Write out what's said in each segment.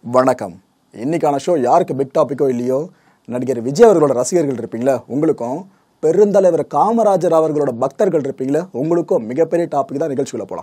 வணக்கம் இன்னைக்கான ஷோ யாருக்கு பிக் டாபிக்கோ இல்லையோ நடிகர் விஜய் அவர்களோட ரசிகர்கள் இருப்பீங்களா உங்களுக்கும் பெருந்தலைவர் காமராஜர் அவர்களோட பக்தர்கள் இருப்பீங்களா உங்களுக்கும் மிகப்பெரிய டாபிக் தான் நிகழ்ச்சிக்குள்ள போலாம்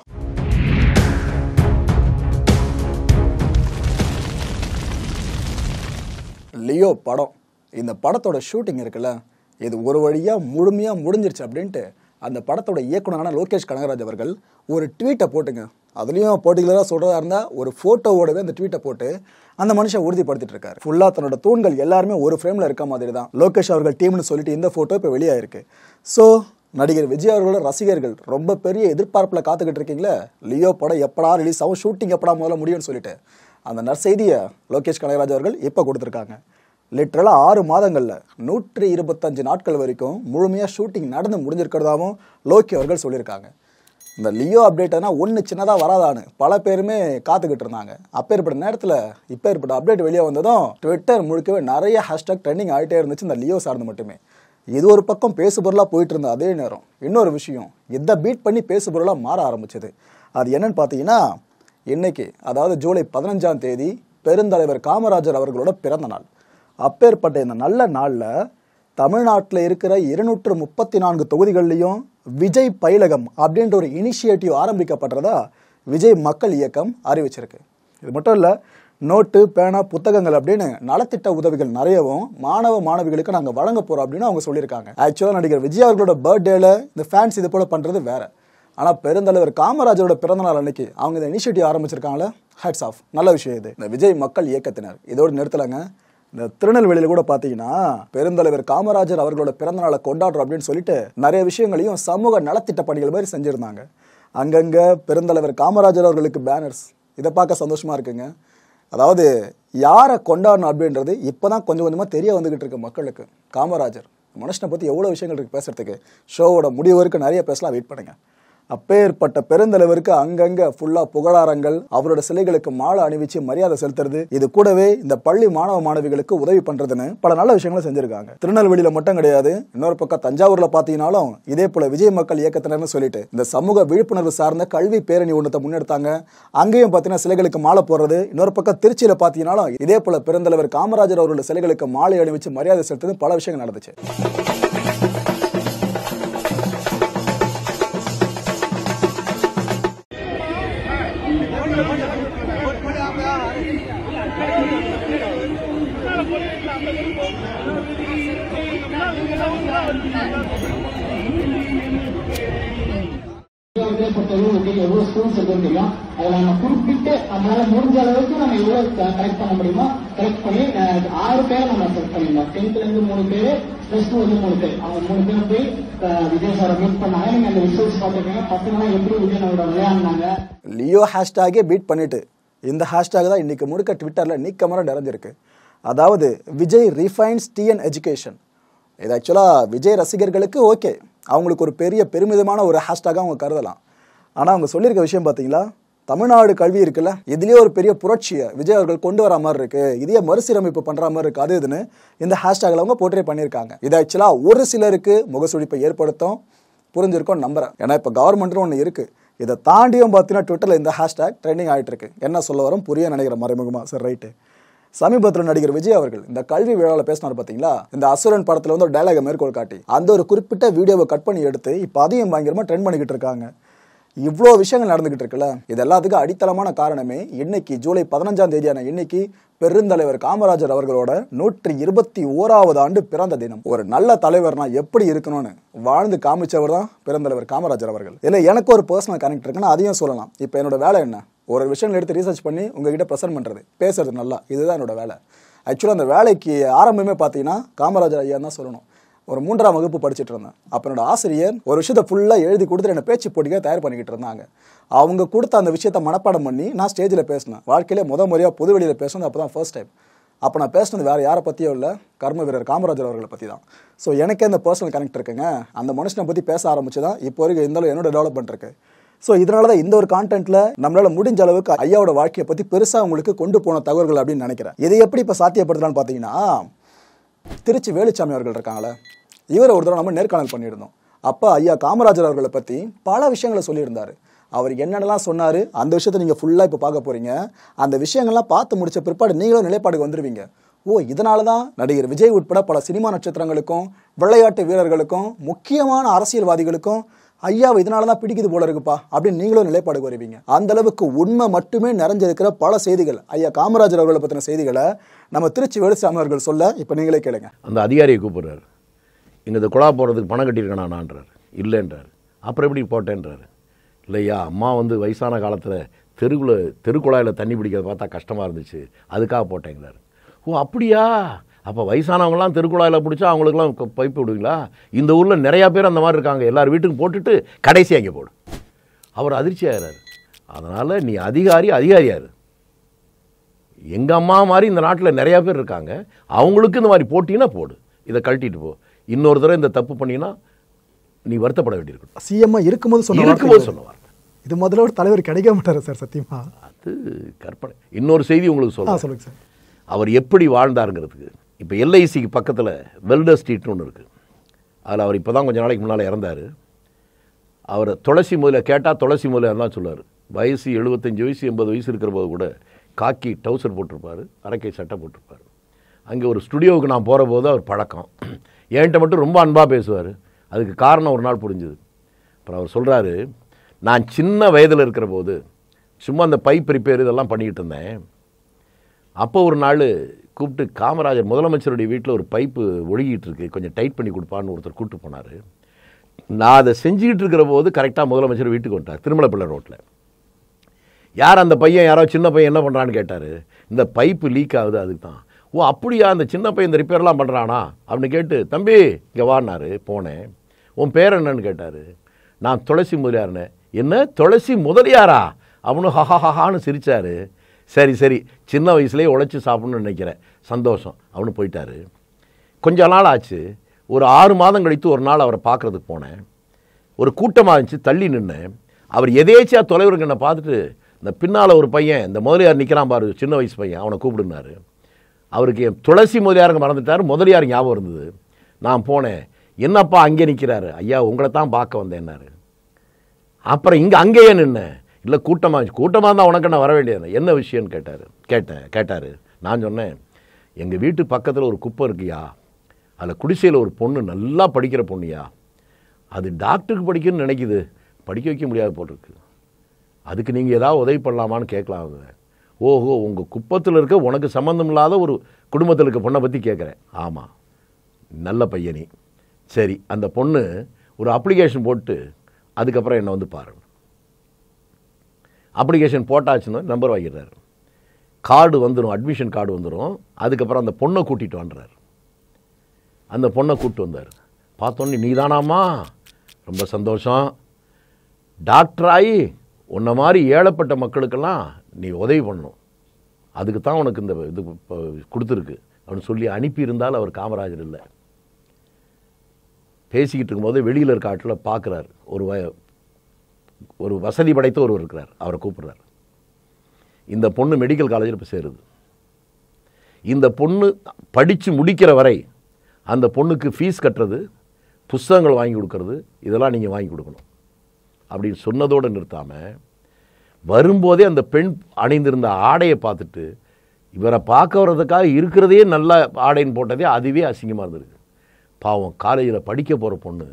லியோ படம் இந்த படத்தோட ஷூட்டிங் இருக்குல்ல இது ஒரு வழியாக முழுமையாக முடிஞ்சிருச்சு அப்படின்ட்டு அந்த படத்தோட இயக்குனரான லோகேஷ் கனகராஜ் அவர்கள் ஒரு ட்வீட்டை போட்டுங்க அதுலேயும் பர்டிகுலராக சொல்கிறதா இருந்தால் ஒரு ஃபோட்டோவோடவே அந்த ட்வீட்டை போட்டு அந்த மனுஷன் உறுதிப்படுத்திட்டு இருக்காரு ஃபுல்லாக தன்னோட தூண்கள் எல்லாருமே ஒரு ஃப்ரேமில் இருக்க மாதிரி தான் லோகேஷ் அவர்கள் டீம்னு சொல்லிட்டு இந்த ஃபோட்டோ இப்போ வெளியாயிருக்கு ஸோ நடிகர் விஜய் அவர்களோட ரசிகர்கள் ரொம்ப பெரிய எதிர்பார்ப்பில் காத்துக்கிட்டு இருக்கீங்களே லியோ படம் எப்படா ரிலீஸ் ஆகும் ஷூட்டிங் எப்படா முதல்ல முடியும்னு சொல்லிட்டு அந்த நற்செய்தியை லோகேஷ் கனகராஜ் அவர்கள் இப்போ கொடுத்துருக்காங்க லிட்ரலாக ஆறு மாதங்களில் நூற்றி இருபத்தஞ்சு நாட்கள் வரைக்கும் முழுமையாக ஷூட்டிங் நடந்து முடிஞ்சிருக்கிறதாவும் லோக்கி அவர்கள் சொல்லியிருக்காங்க இந்த லியோ அப்டேட்னா ஒன்று சின்னதாக வராதான்னு பல பேருமே காத்துக்கிட்டு இருந்தாங்க அப்பேற்பட்ட நேரத்தில் இப்போ ஏற்பட்ட அப்டேட் வெளியே வந்ததும் ட்விட்டர் முழுக்கவே நிறைய ஹேஷ்டாக் ட்ரெண்டிங் ஆகிட்டே இருந்துச்சு இந்த லியோ சார்ந்து மட்டுமே இது ஒரு பக்கம் பேசு பொருளாக போயிட்டு இருந்த அதே நேரம் இன்னொரு விஷயம் இதை பீட் பண்ணி பேசு பொருளாக மாற ஆரம்பிச்சது அது என்னன்னு பார்த்தீங்கன்னா இன்னைக்கு அதாவது ஜூலை பதினஞ்சாம் தேதி பெருந்தலைவர் காமராஜர் அவர்களோட பிறந்த நாள் அப்பேற்பட்ட இந்த நல்ல நாளில் தமிழ்நாட்டில் இருக்கிற இருநூற்று முப்பத்தி நான்கு தொகுதிகள்லையும் விஜய் பயிலகம் அப்படின்ற ஒரு இனிஷியேட்டிவ் ஆரம்பிக்கப்படுறதா விஜய் மக்கள் இயக்கம் அறிவிச்சிருக்கு இது மட்டும் இல்லை நோட்டு பேனா புத்தகங்கள் அப்படின்னு நலத்திட்ட உதவிகள் நிறையவும் மாணவ மாணவிகளுக்கு நாங்கள் வழங்க போகிறோம் அப்படின்னு அவங்க சொல்லியிருக்காங்க ஆக்சுவலாக நடிகர் விஜய் அவர்களோட பர்த்டேல இந்த ஃபேன்ஸ் இது போல பண்ணுறது வேற ஆனால் பெருந்தலைவர் காமராஜரோட பிறந்தநாள் அன்னைக்கு அவங்க இந்த இனிஷியேட்டிவ் ஆரம்பிச்சிருக்காங்களே ஹேட்ஸ் ஆஃப் நல்ல விஷயம் இது இந்த விஜய் மக்கள் இயக்கத்தினர் இதோடு நிறுத்தலைங்க இந்த திருநெல்வேலியில் கூட பார்த்தீங்கன்னா பெருந்தலைவர் காமராஜர் அவர்களோட பிறந்தநாளை கொண்டாடுறோம் அப்படின்னு சொல்லிட்டு நிறைய விஷயங்களையும் சமூக நலத்திட்ட பணிகள் மாதிரி செஞ்சுருந்தாங்க அங்கங்கே பெருந்தலைவர் காமராஜர் அவர்களுக்கு பேனர்ஸ் இதை பார்க்க சந்தோஷமா இருக்குங்க அதாவது யாரை கொண்டாடணும் அப்படின்றது இப்போ தான் கொஞ்சம் கொஞ்சமாக தெரிய வந்துகிட்டு இருக்கு மக்களுக்கு காமராஜர் மனுஷனை பற்றி எவ்வளோ விஷயங்கள் இருக்குது பேசுறதுக்கு ஷோவோட முடிவு வரைக்கும் நிறைய பேசலாம் வெயிட் பண்ணுங்க அப்பேற்பட்ட பெருந்தலைவருக்கு அங்கங்க ஃபுல்லா புகழாரங்கள் அவரோட சிலைகளுக்கு மாலை அணிவிச்சு மரியாதை செலுத்துறது இது கூடவே இந்த பள்ளி மாணவ மாணவிகளுக்கு உதவி பண்றதுன்னு பல நல்ல விஷயங்களை செஞ்சிருக்காங்க திருநெல்வேலியில மட்டும் கிடையாது இன்னொரு பக்கம் தஞ்சாவூர்ல பாத்தீங்கன்னாலும் இதே போல விஜய் மக்கள் இயக்கத்தினர்னு சொல்லிட்டு இந்த சமூக விழிப்புணர்வு சார்ந்த கல்வி பேரணி ஒன்றத்தை முன்னெடுத்தாங்க அங்கேயும் பார்த்தீங்கன்னா சிலைகளுக்கு மாலை போடுறது இன்னொரு பக்கம் திருச்சியில பாத்தீங்கன்னாலும் இதே போல பெருந்தலைவர் காமராஜர் அவரோட சிலைகளுக்கு மாலை அணிவிச்சு மரியாதை செலுத்துறது பல விஷயங்கள் நடந்துச்சு இந்தியாவிலே பொறுத்தவரை உங்களுக்கு எவ்வளவு ஸ்கூல்ஸ் இருக்குன்னு தெரியும் அதுல நம்ம குறிப்பிட்டு நம்மளால முடிஞ்ச அளவுக்கு நம்ம எவ்வளவு கலெக்ட் பண்ண முடியுமோ கலெக்ட் பண்ணி அஹ், ஆறு பேரை நம்ம செலக்ட் பண்ணிருந்தோம் டென்த்ல இருந்து மூணு பேரு பிளஸ் டூ வந்து மூணு பேர் அவங்க மூணு பேரும் போய் அஹ், விஜய் சாரை மீட் பண்ணாங்க நீங்க அந்த ரிசல்ட்ஸ் பார்த்துருக்கீங்க பசங்களாம் எப்படி விஜய் நம்மளோட விளையாடினாங்க லியோ ஹேஷ்டேகே பீட் பண்ணிட்டு இந்த ஹேஷ்டேக் தான் இன்னைக்கு முழுக்க ட்விட்டரில் நீக்கமர நிறைஞ்சிருக்கு அதாவது விஜய் ரிஃபைன்ஸ் டிஎன் எஜுகேஷன் இது ஆக்சுவலாக விஜய் ரசிகர்களுக்கு ஓகே அவங்களுக்கு ஒரு பெரிய பெருமிதமான ஒரு ஹேஷ்டாக அவங்க கருதலாம் ஆனால் அவங்க சொல்லியிருக்க விஷயம் பார்த்தீங்களா தமிழ்நாடு கல்வி இருக்குல்ல இதுலேயே ஒரு பெரிய புரட்சியை விஜய் அவர்கள் கொண்டு வர மாதிரி இருக்கு இதையே மறுசீரமைப்பு பண்ற மாதிரி இருக்கு அது இதுன்னு இந்த ஹேஷ்டாகில் அவங்க போர்ட்ரே பண்ணியிருக்காங்க இது ஆக்சுவலாக ஒரு சிலருக்கு முகசுழிப்பை ஏற்படுத்தும் புரிஞ்சிருக்கும் நம்புறேன் ஏன்னா இப்போ கவர்மெண்ட்னு ஒன்று இருக்கு இதை தாண்டியும் பார்த்தீங்கன்னா ட்விட்டரில் இந்த ஹேஷ்டாக் ட்ரெண்டிங் ஆகிட்டு இருக்கு என்ன சொல்ல வரும் புரிய நினைக்கிற மறைமுகமா சரி ரைட்டு சமீபத்தில் நடிகர் விஜய் அவர்கள் இந்த கல்வி விழாவில் பேசினார் பார்த்தீங்களா இந்த அசுரன் படத்தில் வந்து ஒரு டைலாக மேற்கோள் காட்டி அந்த ஒரு குறிப்பிட்ட வீடியோவை கட் பண்ணி எடுத்து இப்போ அதையும் பயங்கரமாக ட்ரெண்ட் பண்ணிக்கிட்டு இருக்காங்க இவ்வளோ விஷயங்கள் நடந்துகிட்டு இருக்குல்ல இது எல்லாத்துக்கும் அடித்தளமான காரணமே இன்னைக்கு ஜூலை பதினஞ்சாம் தேதியான இன்னைக்கு பெருந்தலைவர் காமராஜர் அவர்களோட நூற்றி இருபத்தி ஓராவது ஆண்டு பிறந்த தினம் ஒரு நல்ல தலைவர்னா எப்படி இருக்கணும்னு வாழ்ந்து காமிச்சவர் தான் பெருந்தலைவர் காமராஜர் அவர்கள் இல்லை எனக்கு ஒரு பர்சனல் கனெக்ட் இருக்குன்னா அதையும் சொல்லலாம் இப்போ என்னோட வேலை என்ன ஒரு விஷயம் எடுத்து ரீசர்ச் பண்ணி உங்ககிட்ட ப்ரெசென்ட் பண்ணுறது பேசுறது நல்லா இதுதான் என்னோட வேலை ஆக்சுவலாக அந்த வேலைக்கு ஆரம்பமே பார்த்தீங்கன்னா காமராஜர் ஐயா தான் சொல்லணும் ஒரு மூன்றாம் வகுப்பு படிச்சுட்டு இருந்தேன் அப்போ என்னோட ஆசிரியர் ஒரு விஷயத்தை ஃபுல்லாக எழுதி கொடுத்துட்டு என்னை பேச்சு போட்டிக்காக தயார் பண்ணிக்கிட்டு இருந்தாங்க அவங்க கொடுத்த அந்த விஷயத்தை மனப்பாடம் பண்ணி நான் ஸ்டேஜில் பேசினேன் வாழ்க்கையிலே முத முறையாக பொது வெளியில் பேசுனது அப்போ தான் ஃபர்ஸ்ட் டைம் அப்போ நான் பேசுனது வேறு யாரை பற்றியோ இல்லை கர்ம வீரர் காமராஜர் அவர்களை பற்றி தான் ஸோ எனக்கே அந்த பர்சனல் கனெக்ட் இருக்குங்க அந்த மனுஷனை பற்றி பேச ஆரம்பிச்சு தான் இப்போ வரைக்கும் இந்த அளவு என்னோட டெவலப்மெண்ட் இருக்கு ஸோ இதனால தான் இந்த ஒரு கான்டென்ட்ல நம்மளால முடிஞ்ச அளவுக்கு ஐயாவோட வாழ்க்கையை பற்றி பெருசாக உங்களுக்கு கொண்டு போன தகவல்கள் அப்படின்னு நினைக்கிறேன் இதை எப்படி இப்போ சாத்தியப்படுத்தலாம்னு பார்த்தீங்கன்னா திருச்சி வேலுச்சாமி அவர்கள் இருக்காங்களே இவரை ஒரு தடவை நம்ம நேர்காணல் பண்ணியிருந்தோம் அப்போ ஐயா காமராஜர் அவர்களை பற்றி பல விஷயங்களை சொல்லியிருந்தாரு அவர் என்னென்னலாம் சொன்னார் அந்த விஷயத்தை நீங்கள் ஃபுல்லாக இப்போ பார்க்க போகிறீங்க அந்த விஷயங்கள்லாம் பார்த்து முடிச்ச பிற்பாடு நீங்களும் நிலைப்பாடுக்கு வந்துடுவீங்க ஓ இதனால தான் நடிகர் விஜய் உட்பட பல சினிமா நட்சத்திரங்களுக்கும் விளையாட்டு வீரர்களுக்கும் முக்கியமான அரசியல்வாதிகளுக்கும் ஐயாவை இதனால தான் பிடிக்குது போல இருக்குப்பா அப்படின்னு நீங்களும் நிலைப்பாடுக்கு வருவீங்க அந்த அளவுக்கு உண்மை மட்டுமே நிறைஞ்சிருக்கிற பல செய்திகள் ஐயா காமராஜர் அவர்களை பற்றின செய்திகளை நம்ம திருச்சி வேலுசாமி அவர்கள் சொல்ல இப்போ நீங்களே கேளுங்க அந்த அதிகாரியை கூப்பிடுறாரு இங்கே இந்த குழா போடுறதுக்கு பணம் கட்டியிருக்கேனா நான்றார் இல்லைன்றார் அப்புறம் எப்படி போட்டேன்றாரு இல்லையா அம்மா வந்து வயசான காலத்தில் தெருக்குள்ள தெருக்குழாயில் தண்ணி பிடிக்கிறத பார்த்தா கஷ்டமாக இருந்துச்சு அதுக்காக போட்டேங்கிறாரு ஓ அப்படியா அப்போ வயசானவங்கலாம் தெருக்குழாயில் பிடிச்சா அவங்களுக்குலாம் க- பைப்பு விடுவீங்களா இந்த ஊரில் நிறையா பேர் அந்த மாதிரி இருக்காங்க எல்லார் வீட்டுக்கும் போட்டுட்டு கடைசி அங்கே போடு அவர் அதிர்ச்சி ஆகிறாரு அதனால் நீ அதிகாரி அதிகாரியாரு எங்கள் அம்மா மாதிரி இந்த நாட்டில் நிறையா பேர் இருக்காங்க அவங்களுக்கு இந்த மாதிரி போட்டினா போடு இதை கழட்டிட்டு போ இன்னொரு தடவை இந்த தப்பு பண்ணினா நீ வருத்தப்பட வேண்டியிருக்கும் சிஎம்மா இருக்கும்போது சொன்ன இருக்கும்போது வார்த்தை சொன்ன வார்த்தை இது முதல்ல ஒரு தலைவர் கிடைக்க மாட்டாரு சார் சத்தியமா அது கற்பனை இன்னொரு செய்தி உங்களுக்கு ஆ சொல்ல சொல்லுங்க சார் அவர் எப்படி வாழ்ந்தாருங்கிறதுக்கு இப்போ எல்ஐசிக்கு பக்கத்தில் வெல்டர் ஸ்ட்ரீட்னு ஒன்று இருக்குது அதில் அவர் இப்போ தான் கொஞ்ச நாளைக்கு முன்னால் இறந்தார் அவர் துளசி முதல கேட்டால் துளசி முதல தான் சொல்லுவார் வயசு எழுபத்தஞ்சு வயசு எண்பது வயசு இருக்கிற போது கூட காக்கி டவுசர் போட்டிருப்பார் அரைக்கை சட்டை போட்டிருப்பார் அங்கே ஒரு ஸ்டுடியோவுக்கு நான் போகிற போது அவர் பழக்கம் என்கிட்ட மட்டும் ரொம்ப அன்பாக பேசுவார் அதுக்கு காரணம் ஒரு நாள் புரிஞ்சுது அப்புறம் அவர் சொல்கிறாரு நான் சின்ன வயதில் இருக்கிற போது சும்மா அந்த பைப் ரிப்பேர் இதெல்லாம் பண்ணிக்கிட்டு இருந்தேன் அப்போ ஒரு நாள் கூப்பிட்டு காமராஜர் முதலமைச்சருடைய வீட்டில் ஒரு பைப்பு ஒழுகிட்டு இருக்கு கொஞ்சம் டைட் பண்ணி கொடுப்பான்னு ஒருத்தர் கூப்பிட்டு போனார் நான் அதை செஞ்சுக்கிட்டு இருக்கிற போது கரெக்டாக முதலமைச்சர் வீட்டுக்கு வந்துட்டார் திருமலைப்பிள்ளை ரோட்டில் யார் அந்த பையன் யாரோ சின்ன பையன் என்ன பண்ணுறான்னு கேட்டார் இந்த பைப்பு லீக் ஆகுது அதுக்கு தான் ஓ அப்படியா அந்த சின்ன பையன் இந்த ரிப்பேர்லாம் பண்ணுறானா அப்படின்னு கேட்டு தம்பி இங்கே வான்னாரு போனேன் உன் பேர் என்னன்னு கேட்டார் நான் துளசி முதலியார்னு என்ன துளசி முதலியாரா அவனு ஹஹாஹான்னு சிரிச்சாரு சரி சரி சின்ன வயசுலேயே உழைச்சி சாப்பிடணும்னு நினைக்கிறேன் சந்தோஷம் அவனு போயிட்டாரு கொஞ்ச நாள் ஆச்சு ஒரு ஆறு மாதம் கழித்து ஒரு நாள் அவரை பார்க்கறதுக்கு போனேன் ஒரு கூட்டமாக இருந்துச்சு தள்ளி நின்னேன் அவர் எதேச்சியா தொலைவருக்கு என்னை பார்த்துட்டு இந்த பின்னால் ஒரு பையன் இந்த முதலியார் நிற்கிறான் பாரு சின்ன வயசு பையன் அவனை கூப்பிடுனாரு அவருக்கு என் துளசி முதலியாருங்க மறந்துட்டார் முதலியார் ஞாபகம் இருந்தது நான் போனேன் என்னப்பா அங்கே நிற்கிறாரு ஐயா உங்களை தான் பார்க்க வந்தேன்னாரு அப்புறம் இங்கே அங்கேயே நின்னேன் இல்லை கூட்டமாக இருந்துச்சு கூட்டமாக இருந்தால் உனக்கு நான் வர வேண்டியது என்ன விஷயம்னு கேட்டார் கேட்டேன் கேட்டார் நான் சொன்னேன் எங்கள் வீட்டு பக்கத்தில் ஒரு குப்பை இருக்குயா அதில் குடிசையில் ஒரு பொண்ணு நல்லா படிக்கிற பொண்ணுயா அது டாக்டருக்கு படிக்கணும்னு நினைக்குது படிக்க வைக்க முடியாது போட்டிருக்கு அதுக்கு நீங்கள் ஏதாவது உதவி பண்ணலாமான்னு கேட்கலாம் அவங்க ஓஹோ உங்கள் குப்பத்தில் இருக்க உனக்கு சம்மந்தம் இல்லாத ஒரு குடும்பத்தில் இருக்க பொண்ணை பற்றி கேட்குறேன் ஆமாம் நல்ல பையனி சரி அந்த பொண்ணு ஒரு அப்ளிகேஷன் போட்டு அதுக்கப்புறம் என்னை வந்து பாருங்க அப்ளிகேஷன் போட்டாச்சுன்னு நம்பர் வாங்கிடுறாரு கார்டு வந்துடும் அட்மிஷன் கார்டு வந்துடும் அதுக்கப்புறம் அந்த பொண்ணை கூட்டிகிட்டு வந்துறாரு அந்த பொண்ணை கூப்பிட்டு வந்தார் பார்த்தோன்னே நீதானாம்மா ரொம்ப சந்தோஷம் டாக்டர் ஆகி உன்னை மாதிரி ஏழப்பட்ட மக்களுக்கெல்லாம் நீ உதவி பண்ணணும் அதுக்கு தான் உனக்கு இந்த இது இப்போ கொடுத்துருக்கு அப்படின்னு சொல்லி அனுப்பியிருந்தால் அவர் காமராஜர் இல்லை பேசிக்கிட்டு இருக்கும்போது வெளியில் இருக்க ஆட்டில் பார்க்குறாரு ஒரு வ ஒரு வசதி படைத்த ஒருவர் இருக்கிறார் அவரை கூப்பிடுறாரு இந்த பொண்ணு மெடிக்கல் காலேஜில் இப்போ சேருது இந்த பொண்ணு படித்து முடிக்கிற வரை அந்த பொண்ணுக்கு ஃபீஸ் கட்டுறது புஸ்தகங்கள் வாங்கி கொடுக்கறது இதெல்லாம் நீங்கள் வாங்கி கொடுக்கணும் அப்படின்னு சொன்னதோடு நிறுத்தாமல் வரும்போதே அந்த பெண் அணிந்திருந்த ஆடையை பார்த்துட்டு இவரை பார்க்க வர்றதுக்காக இருக்கிறதே நல்ல ஆடைன்னு போட்டதே அதுவே அசிங்கமாக இருந்திருக்கு பாவம் காலேஜில் படிக்க போகிற பொண்ணு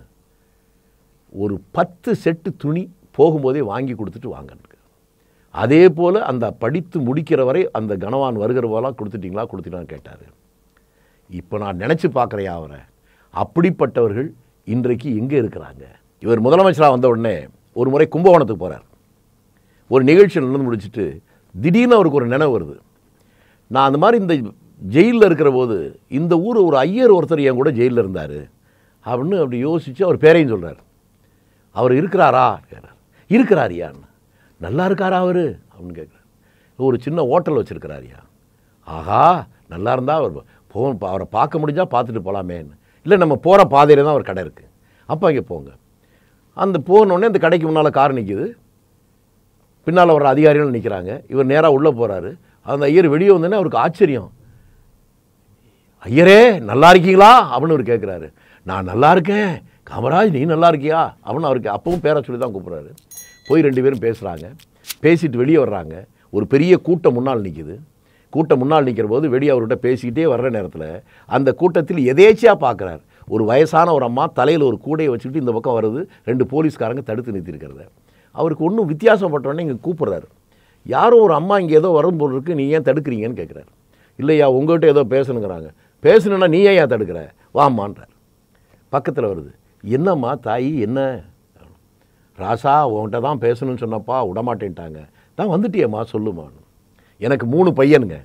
ஒரு பத்து செட்டு துணி போகும்போதே வாங்கி கொடுத்துட்டு வாங்கன்னு அதே போல் அந்த படித்து முடிக்கிற வரை அந்த கனவான் வருகிற போலாம் கொடுத்துட்டீங்களா கொடுத்துட்டான்னு கேட்டார் இப்போ நான் நினச்சி பார்க்குறேன் அவரை அப்படிப்பட்டவர்கள் இன்றைக்கு எங்கே இருக்கிறாங்க இவர் முதலமைச்சராக வந்த உடனே ஒரு முறை கும்பகோணத்துக்கு போகிறார் ஒரு நிகழ்ச்சி நடந்து முடிச்சுட்டு திடீர்னு அவருக்கு ஒரு நினைவு வருது நான் அந்த மாதிரி இந்த ஜெயிலில் இருக்கிற போது இந்த ஊர் ஒரு ஐயர் ஒருத்தர் என் கூட ஜெயிலில் இருந்தார் அப்படின்னு அப்படி யோசித்து அவர் பேரையும் சொல்கிறார் அவர் இருக்கிறாரா கேட்குறார் இருக்கிறாரியான்னு நல்லா இருக்காரா அவர் அப்படின்னு கேட்குறாரு ஒரு சின்ன ஹோட்டல் வச்சுருக்கிறாரியா ஆஹா நல்லா இருந்தால் அவர் போ அவரை பார்க்க முடிஞ்சால் பார்த்துட்டு போகலாமேன்னு இல்லை நம்ம போகிற பாதையில் தான் அவர் கடை இருக்குது அப்போ அங்கே போங்க அந்த போனோடனே அந்த கடைக்கு முன்னால் கார் நிற்கிது பின்னால் வர அதிகாரிகள் நிற்கிறாங்க இவர் நேராக உள்ளே போகிறாரு அந்த ஐயர் வெளியே வந்தோடனே அவருக்கு ஆச்சரியம் ஐயரே நல்லா இருக்கீங்களா அப்படின்னு அவர் கேட்குறாரு நான் நல்லா இருக்கேன் காமராஜ் நீ நல்லா இருக்கியா அப்படின்னு அவருக்கு அப்பவும் பேரை சொல்லி தான் கூப்பிட்றாரு போய் ரெண்டு பேரும் பேசுகிறாங்க பேசிட்டு வெளியே வர்றாங்க ஒரு பெரிய கூட்டம் முன்னால் நிற்கிது கூட்டம் முன்னால் நிற்கிற போது வெளியே அவர்கிட்ட பேசிக்கிட்டே வர்ற நேரத்தில் அந்த கூட்டத்தில் எதேச்சியாக பார்க்குறார் ஒரு வயசான ஒரு அம்மா தலையில் ஒரு கூடையை வச்சுக்கிட்டு இந்த பக்கம் வருது ரெண்டு போலீஸ்காரங்க தடுத்து நிறுத்திருக்கிறத அவருக்கு ஒன்றும் வித்தியாசப்பட்டோன்னே இங்கே கூப்பிட்றாரு யாரோ ஒரு அம்மா இங்கே ஏதோ வரும் போல் இருக்கு நீ ஏன் தடுக்கிறீங்கன்னு கேட்குறாரு இல்லையா உங்கள்கிட்ட ஏதோ பேசணுங்கிறாங்க பேசணுன்னா நீ ஏன் ஏன் தடுக்கிற வாம்மான்றார் பக்கத்தில் வருது என்னம்மா தாயி என்ன ராசா உன்கிட்ட தான் பேசணும்னு சொன்னப்பா விடமாட்டேன்ட்டாங்க தான் வந்துட்டியேம்மா சொல்லுமான்னு எனக்கு மூணு பையனுங்க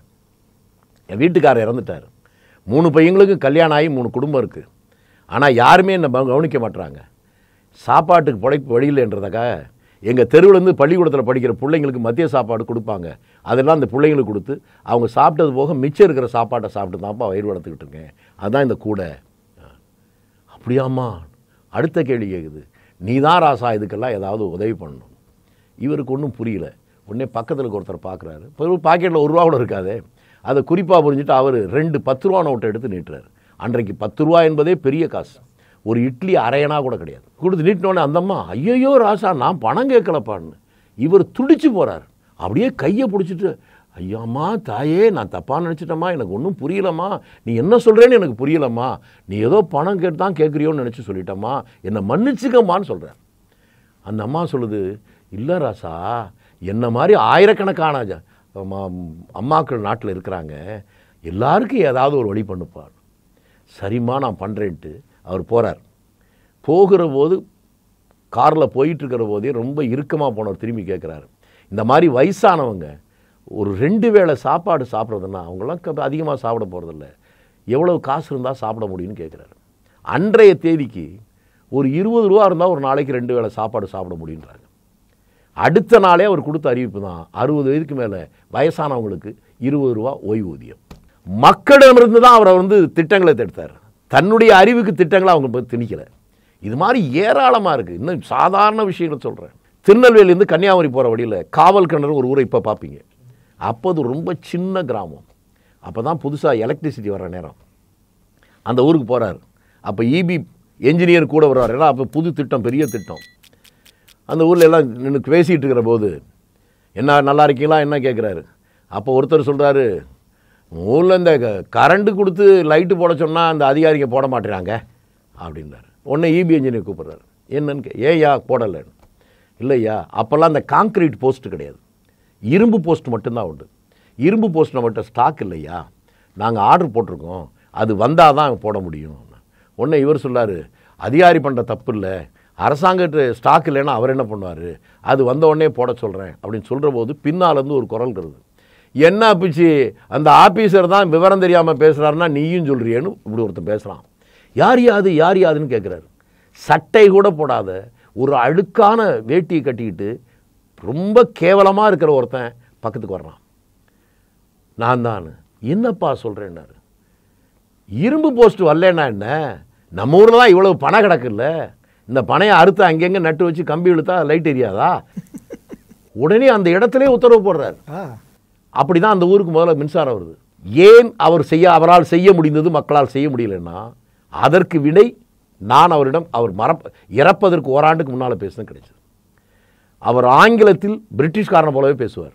என் வீட்டுக்காரர் இறந்துட்டார் மூணு பையங்களுக்கும் கல்யாணம் ஆகி மூணு குடும்பம் இருக்குது ஆனால் யாருமே என்னை ப- கவனிக்க மாட்றாங்க சாப்பாட்டுக்கு படைப்பு வழியில்ன்றதுக்காக எங்கள் தெருவுலேருந்து பள்ளிக்கூடத்தில் படிக்கிற பிள்ளைங்களுக்கு மதிய சாப்பாடு கொடுப்பாங்க அதெல்லாம் அந்த பிள்ளைங்களுக்கு கொடுத்து அவங்க சாப்பிட்டது போக மிச்சம் இருக்கிற சாப்பாட்டை சாப்பிட்டு தான்ப்பா வயிறு வளர்த்துக்கிட்டு இருக்கேன் அதுதான் இந்த கூடை அப்படியாம்மா அடுத்த கேள்வி கேட்குது நீ தான் ராசா இதுக்கெல்லாம் ஏதாவது உதவி பண்ணணும் இவருக்கு ஒன்றும் புரியல உடனே பக்கத்தில் இருக்க ஒருத்தர் பார்க்குறாரு இப்போ பாக்கெட்டில் ஒரு ரூபா கூட இருக்காதே அதை குறிப்பாக புரிஞ்சுட்டு அவர் ரெண்டு பத்து ரூபா நோட்டை எடுத்து நீட்டுறாரு அன்றைக்கு பத்து ரூபா என்பதே பெரிய காசு ஒரு இட்லி அரையனா கூட கிடையாது கொடுத்து நீட்டினோடனே அந்த அம்மா ஐயோ ராசா நான் பணம் கேட்கலப்பான்னு இவர் துடிச்சு போகிறார் அப்படியே கையை பிடிச்சிட்டு ஐயாம்மா தாயே நான் தப்பாக நினச்சிட்டம்மா எனக்கு ஒன்றும் புரியலம்மா நீ என்ன சொல்கிறேன்னு எனக்கு புரியலம்மா நீ ஏதோ பணம் கேட்டு தான் கேட்குறியோன்னு நினச்சி சொல்லிட்டம்மா என்னை மன்னிச்சுக்கம்மான்னு சொல்கிறேன் அந்த அம்மா சொல்லுது இல்லை ராசா என்ன மாதிரி ஆயிரக்கணக்கான ஜ- அம்மா- அம்மாக்கள் நாட்டில் இருக்கிறாங்க எல்லாருக்கும் ஏதாவது ஒரு வழி பண்ணுப்பார் சரிம்மா நான் பண்ணுறேன்ட்டு அவர் போகிறார் போகிற போது காரில் போயிட்டு இருக்கிற போதே ரொம்ப இறுக்கமாக போனவர் திரும்பி கேட்குறாரு இந்த மாதிரி வயசானவங்க ஒரு ரெண்டு வேளை சாப்பாடு சாப்பிட்றதுன்னா அவங்களாம் அதிகமாக சாப்பிட போகிறதில்ல எவ்வளவு காசு இருந்தால் சாப்பிட முடியும்னு கேட்குறாரு அன்றைய தேதிக்கு ஒரு இருபது ரூபா இருந்தால் ஒரு நாளைக்கு ரெண்டு வேளை சாப்பாடு சாப்பிட முடியுன்றாங்க அடுத்த நாளே அவர் கொடுத்த அறிவிப்பு தான் அறுபது வயதுக்கு மேலே வயசானவங்களுக்கு இருபது ரூபா ஓய்வூதியம் மக்களிடமிருந்து தான் அவரை வந்து திட்டங்களை எடுத்தார் தன்னுடைய அறிவுக்கு திட்டங்களை அவங்க போய் திணிக்கல இது மாதிரி ஏராளமாக இருக்குது இன்னும் சாதாரண விஷயங்கள் சொல்கிறேன் திருநெல்வேலியிலேருந்து கன்னியாகுமரி போகிற வழியில் காவல் கிணறு ஒரு ஊரை இப்போ பார்ப்பீங்க அப்போ அது ரொம்ப சின்ன கிராமம் அப்போ தான் புதுசாக எலக்ட்ரிசிட்டி வர்ற நேரம் அந்த ஊருக்கு போகிறார் அப்போ இபி என்ஜினியர் கூட வருவார் ஏன்னா அப்போ புது திட்டம் பெரிய திட்டம் அந்த ஊரில் எல்லாம் நின்று பேசிகிட்டு இருக்கிற போது என்ன நல்லா இருக்கீங்களா என்ன கேட்குறாரு அப்போ ஒருத்தர் சொல்கிறாரு ஊரில் இந்த க- கரண்ட் கொடுத்து லைட்டு போட சொன்னால் அந்த அதிகாரிங்க போட மாட்டேறாங்க அப்படின்றாரு உடனே இபி இன்ஜினியர் கூப்பிட்றாரு என்னன்னு கே ஏய்யா போடலைன்னு இல்லையா அப்போல்லாம் அந்த காங்க்ரீட் போஸ்ட் கிடையாது இரும்பு போஸ்ட் மட்டும்தான் உண்டு இரும்பு போஸ்ட் நம்மகிட்ட ஸ்டாக் இல்லையா நாங்கள் ஆர்டர் போட்டிருக்கோம் அது வந்தால் தான் போட முடியும் உடனே இவர் சொல்லாரு அதிகாரி பண்ணுற தப்பு இல்லை அரசாங்கத்து ஸ்டாக் இல்லைன்னா அவர் என்ன பண்ணுவார் அது வந்த உடனே போட சொல்கிறேன் அப்படின்னு சொல்கிற போது பின்னாலேருந்து ஒரு குரல் வருது என்ன பிச்சு அந்த ஆபீசர் தான் விவரம் தெரியாமல் பேசுகிறாருன்னா நீயும் சொல்றியேன்னு இப்படி ஒருத்தன் பேசுகிறான் யார் யாது யார் யாதுன்னு கேட்குறாரு சட்டை கூட போடாத ஒரு அழுக்கான வேட்டியை கட்டிக்கிட்டு ரொம்ப கேவலமாக இருக்கிற ஒருத்தன் பக்கத்துக்கு வர்றான் நான் தான் என்னப்பா சொல்கிறேன்னாரு இரும்பு போஸ்ட் வரலன்னா என்ன நம்ம ஊரில் தான் இவ்வளவு பணம் கிடக்குல்ல இந்த பனையை அறுத்து அங்கங்கே நட்டு வச்சு கம்பி இழுத்தா லைட் எரியாதா உடனே அந்த இடத்துலயே உத்தரவு போடுறாரு ஆ அப்படி தான் அந்த ஊருக்கு முதல்ல மின்சாரம் வருது ஏன் அவர் செய்ய அவரால் செய்ய முடிந்தது மக்களால் செய்ய முடியலன்னா அதற்கு விடை நான் அவரிடம் அவர் மறப்ப இறப்பதற்கு ஓராண்டுக்கு முன்னால் பேசினது கிடைச்சது அவர் ஆங்கிலத்தில் பிரிட்டிஷ்காரனை போலவே பேசுவார்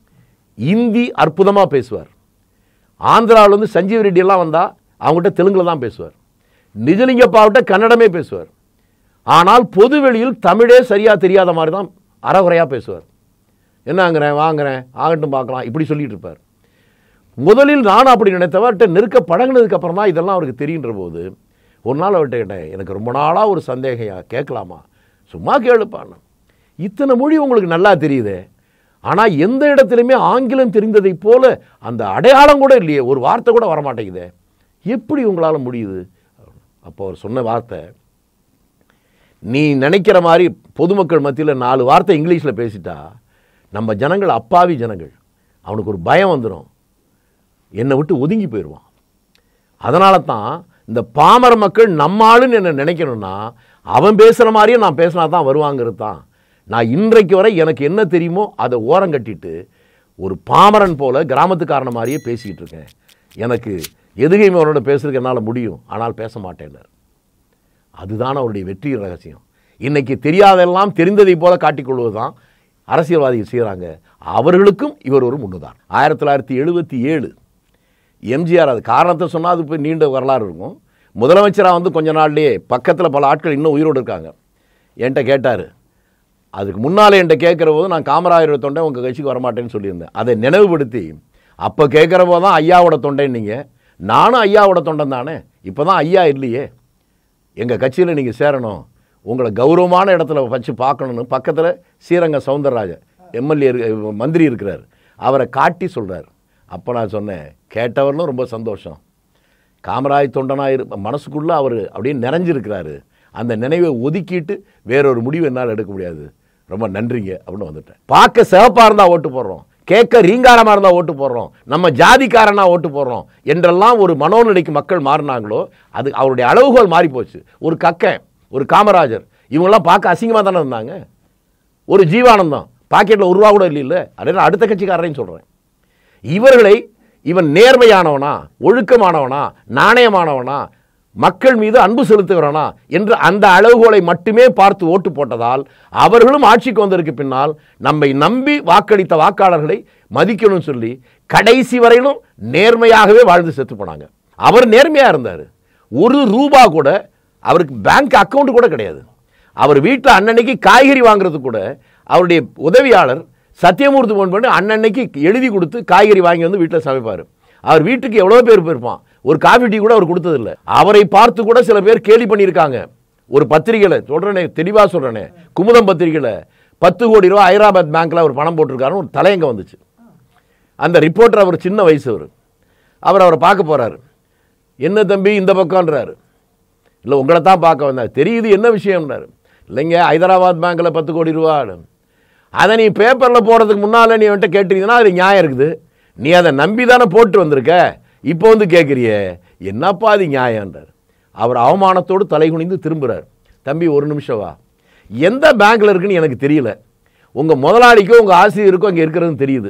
இந்தி அற்புதமாக பேசுவார் ஆந்திராவில் வந்து சஞ்சீவ் ரெட்டி எல்லாம் வந்தால் அவங்ககிட்ட தெலுங்குல தான் பேசுவார் நிஜலிங்கப்பாவிட்ட கன்னடமே பேசுவார் ஆனால் பொது வெளியில் தமிழே சரியாக தெரியாத மாதிரி தான் அறகுறையாக பேசுவார் என்னங்கிறேன் வாங்குறேன் ஆகட்டும் பார்க்கலாம் இப்படி சொல்லிட்டு இருப்பார் முதலில் நானும் அப்படி நினைத்தவர்கிட்ட நெருக்க பழகுனதுக்கு அப்புறம் தான் இதெல்லாம் அவருக்கு தெரியுன்ற போது ஒரு நாள் அவர்கிட்ட கேட்டேன் எனக்கு ரொம்ப நாளாக ஒரு சந்தேகம் கேட்கலாமா சும்மா கேளுப்பான்னு இத்தனை மொழி உங்களுக்கு நல்லா தெரியுதே ஆனால் எந்த இடத்துலையுமே ஆங்கிலம் தெரிந்ததைப் போல அந்த அடையாளம் கூட இல்லையே ஒரு வார்த்தை கூட வரமாட்டேங்குதே எப்படி உங்களால் முடியுது அப்போ அவர் சொன்ன வார்த்தை நீ நினைக்கிற மாதிரி பொதுமக்கள் மத்தியில் நாலு வார்த்தை இங்கிலீஷில் பேசிட்டா நம்ம ஜனங்கள் அப்பாவி ஜனங்கள் அவனுக்கு ஒரு பயம் வந்துடும் என்னை விட்டு ஒதுங்கி போயிடுவான் அதனால தான் இந்த பாமர மக்கள் நம்ம ஆளுன்னு என்ன நினைக்கணும்னா அவன் பேசுகிற மாதிரியே நான் பேசினா தான் வருவாங்கிறது தான் நான் இன்றைக்கு வரை எனக்கு என்ன தெரியுமோ அதை ஓரம் கட்டிட்டு ஒரு பாமரன் போல கிராமத்துக்காரன மாதிரியே பேசிக்கிட்டு இருக்கேன் எனக்கு எதுகையுமே அவரோட பேசுறதுக்கு என்னால் முடியும் ஆனால் பேச மாட்டேன்னார் அதுதான் அவருடைய வெற்றியின் ரகசியம் இன்னைக்கு தெரியாதெல்லாம் தெரிந்ததை போல காட்டிக்கொள்வது தான் அரசியல்வாதிகள் செய்கிறாங்க அவர்களுக்கும் இவர் ஒரு முன்னுதான் ஆயிரத்தி தொள்ளாயிரத்தி எழுபத்தி ஏழு எம்ஜிஆர் அது காரணத்தை சொன்னால் அது போய் நீண்ட வரலாறு இருக்கும் முதலமைச்சராக வந்து கொஞ்ச நாள்லயே பக்கத்தில் பல ஆட்கள் இன்னும் உயிரோடு இருக்காங்க என்கிட்ட கேட்டார் அதுக்கு முன்னாலே என்கிட்ட கேட்குற போது நான் காமராஜரோட தொண்டை உங்கள் கட்சிக்கு வரமாட்டேன்னு சொல்லியிருந்தேன் அதை நினைவுபடுத்தி அப்போ கேட்குற போது தான் ஐயாவோட தொண்டைன்னு நீங்கள் நானும் ஐயாவோட தொண்டன் தானே இப்போ தான் ஐயா இல்லையே எங்கள் கட்சியில் நீங்கள் சேரணும் உங்களை கௌரவமான இடத்துல வச்சு பார்க்கணும்னு பக்கத்தில் ஸ்ரீரங்க சவுந்தரராஜன் எம்எல்ஏ மந்திரி இருக்கிறார் அவரை காட்டி சொல்கிறார் அப்போ நான் சொன்னேன் கேட்டவர்களும் ரொம்ப சந்தோஷம் காமராஜ் தொண்டனாக இரு மனசுக்குள்ளே அவர் அப்படியே நிறைஞ்சிருக்கிறாரு அந்த நினைவை ஒதுக்கிட்டு வேறொரு முடிவு என்னால் எடுக்க முடியாது ரொம்ப நன்றிங்க அப்படின்னு வந்துட்டேன் பார்க்க சிவப்பாக இருந்தால் ஓட்டு போடுறோம் கேட்க ரீங்காரமாக இருந்தால் ஓட்டு போடுறோம் நம்ம ஜாதிக்காரனா ஓட்டு போடுறோம் என்றெல்லாம் ஒரு மனோநிலைக்கு மக்கள் மாறினாங்களோ அது அவருடைய அளவுகோல் மாறி போச்சு ஒரு கக்கன் ஒரு காமராஜர் இவங்கெல்லாம் பார்க்க அசிங்கமாக தானே இருந்தாங்க ஒரு ஜீவானந்தம் பாக்கெட்டில் ஒரு ரூபா கூட இல்லைல்ல அதே நான் அடுத்த கட்சிக்காரரையும் சொல்கிறேன் இவர்களை இவன் நேர்மையானவனா ஒழுக்கமானவனா நாணயமானவனா மக்கள் மீது அன்பு செலுத்துகிறவனா என்று அந்த அளவுகோலை மட்டுமே பார்த்து ஓட்டு போட்டதால் அவர்களும் ஆட்சிக்கு வந்ததற்கு பின்னால் நம்மை நம்பி வாக்களித்த வாக்காளர்களை மதிக்கணும்னு சொல்லி கடைசி வரையிலும் நேர்மையாகவே வாழ்ந்து செத்து போனாங்க அவர் நேர்மையா இருந்தார் ஒரு ரூபா கூட அவருக்கு பேங்க் அக்கவுண்ட் கூட கிடையாது அவர் வீட்டில் அன்னன்னைக்கு காய்கறி வாங்குறது கூட அவருடைய உதவியாளர் சத்தியமூர்த்தி ஃபோன் பண்ணி அன்னன்னைக்கு எழுதி கொடுத்து காய்கறி வாங்கி வந்து வீட்டில் சமைப்பார் அவர் வீட்டுக்கு எவ்வளோ பேர் போயிருப்பான் ஒரு காஃபி டீ கூட அவர் கொடுத்ததில்ல அவரை பார்த்து கூட சில பேர் கேலி பண்ணியிருக்காங்க ஒரு பத்திரிகையில் சொல்கிறேனே தெளிவாக சொல்கிறேனே குமுதம் பத்திரிகையில் பத்து கோடி ரூபா ஹைதராபாத் பேங்க்கில் அவர் பணம் போட்டிருக்காருன்னு ஒரு தலையங்க வந்துச்சு அந்த ரிப்போர்ட்டர் அவர் சின்ன வயசு அவர் அவர் அவரை பார்க்க போகிறாரு என்ன தம்பி இந்த பக்கம்ன்றாரு இல்லை உங்களை தான் பார்க்க வந்தார் தெரியுது என்ன விஷயம்னாரு இல்லைங்க ஹைதராபாத் பேங்க்கில் பத்து கோடி ரூபா அதை நீ பேப்பரில் போகிறதுக்கு முன்னால் நீ வந்துட்டு கேட்டிருந்தீங்கன்னா அது நியாயம் இருக்குது நீ அதை நம்பி தானே போட்டு வந்திருக்க இப்போ வந்து கேட்குறியே என்னப்பா அது நியாயம்ன்றார் அவர் அவமானத்தோடு தலை குனிந்து திரும்புகிறார் தம்பி ஒரு நிமிஷம் வா எந்த பேங்க்கில் இருக்குன்னு எனக்கு தெரியல உங்கள் முதலாளிக்கோ உங்கள் ஆசிரியருக்கோ அங்கே இருக்கிறதுன்னு தெரியுது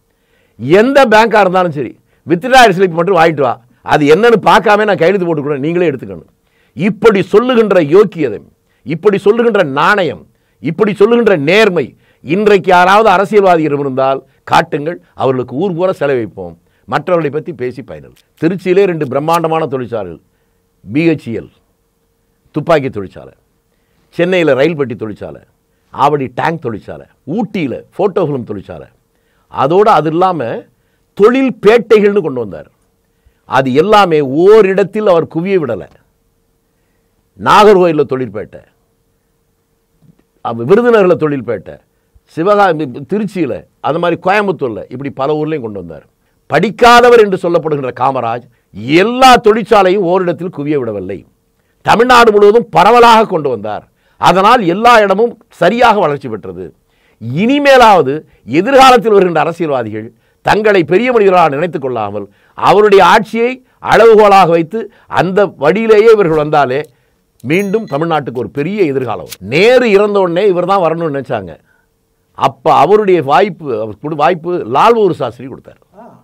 எந்த பேங்காக இருந்தாலும் சரி வித்ட்ராயல் ஸ்லிப் மட்டும் வாங்கிட்டு வா அது என்னன்னு பார்க்காம நான் கையெழுத்து போட்டுக்கிறேன் நீங்களே எடுத்துக்கணும் இப்படி சொல்லுகின்ற யோக்கியதை இப்படி சொல்லுகின்ற நாணயம் இப்படி சொல்லுகின்ற நேர்மை இன்றைக்கு யாராவது அரசியல்வாதிகள் இருந்தால் காட்டுங்கள் அவர்களுக்கு ஊர் பூரா செலவைப்போம் மற்றவர்களை பற்றி பேசி பயனில்லை திருச்சியிலே ரெண்டு பிரம்மாண்டமான தொழிற்சாலைகள் பிஹெச்இஎல் துப்பாக்கி தொழிற்சாலை சென்னையில் ரயில் பெட்டி தொழிற்சாலை ஆவடி டேங்க் தொழிற்சாலை ஊட்டியில் ஃபோட்டோ ஃபிலிம் தொழிற்சாலை அதோடு அது இல்லாமல் தொழில் பேட்டைகள்னு கொண்டு வந்தார் அது எல்லாமே ஓரிடத்தில் அவர் குவிய விடலை நாகர்கோயிலில் தொழிற்பேட்டை அப்ப விருதுநகரில் தொழிற்பேட்டை சிவகாமி திருச்சியில் அது மாதிரி கோயம்புத்தூரில் இப்படி பல ஊர்லையும் கொண்டு வந்தார் படிக்காதவர் என்று சொல்லப்படுகின்ற காமராஜ் எல்லா தொழிற்சாலையும் ஓரிடத்தில் குவிய விடவில்லை தமிழ்நாடு முழுவதும் பரவலாக கொண்டு வந்தார் அதனால் எல்லா இடமும் சரியாக வளர்ச்சி பெற்றது இனிமேலாவது எதிர்காலத்தில் வருகின்ற அரசியல்வாதிகள் தங்களை பெரிய மனிதராக நினைத்துக் கொள்ளாமல் அவருடைய ஆட்சியை அளவுகோலாக வைத்து அந்த வழியிலேயே இவர்கள் வந்தாலே மீண்டும் தமிழ்நாட்டுக்கு ஒரு பெரிய எதிர்காலம் வரும். நேரு இறந்த உடனே இவர் தான் வரணும்னு நினைச்சாங்க அப்போ அவருடைய வாய்ப்பு அவர் கொடு- வாய்ப்பு லால்பூர் சாஸ்திரி கொடுத்தார்